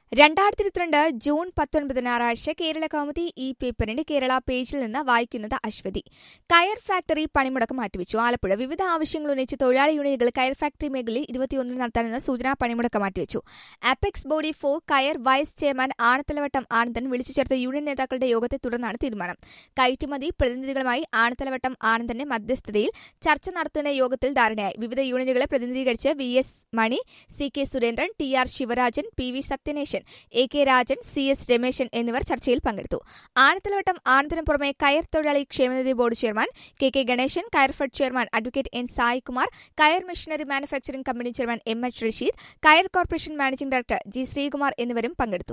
രണ്ടായിരത്തി ഇരുപത്തിരണ്ട് ജൂൺ പത്തൊൻപത് ഞായറാഴ്ച കേരള കൗമുദി ഈ പേപ്പറിന്റെ കേരള പേജിൽ നിന്ന് വായിക്കുന്നത് അശ്വതി കയർ ഫാക്ടറി പണിമുടക്ക് മാറ്റിവെച്ചു ആലപ്പുഴ വിവിധ ആവശ്യങ്ങൾ ഉന്നയിച്ച് തൊഴിലാളി യൂണിയനുകൾ കയർ ഫാക്ടറി മേഖലയിൽ ഇരുപത്തിയൊന്നിന് നടത്താനെന്ന സൂചനാ പണിമുടക്ക് മാറ്റിവെച്ചു apex body for coir vice chairman Anathalavattom Anandan വിളിച്ചു ചേർത്ത യൂണിയൻ നേതാക്കളുടെ യോഗത്തെ തുടർന്നാണ് തീരുമാനം കയറ്റുമതി പ്രതിനിധികളുമായി ആണത്തലവട്ടം ആനന്ദന്റെ മധ്യസ്ഥതയിൽ ചർച്ച നടത്തുന്ന യോഗത്തിൽ ധാരണയായി വിവിധ യൂണിയനുകളെ പ്രതിനിധീകരിച്ച് V S Mani C K Surendran T R Sivarajan P V Sathyanesan A K Rajan C S Rameshan എന്നിവർ ചർച്ചയിൽ പങ്കെടുത്തു ആനത്തലവട്ടം ആനന്ദിനു പുറമെ കയർ തൊഴിലാളി ക്ഷേമനിധി board chairman K K Ganesan Coirfed chairman advocate N Saikumar coir machinery manufacturing company chairman M H Rasheed coir corporation managing director G Sreekumar എന്നിവരും പങ്കെടുത്തു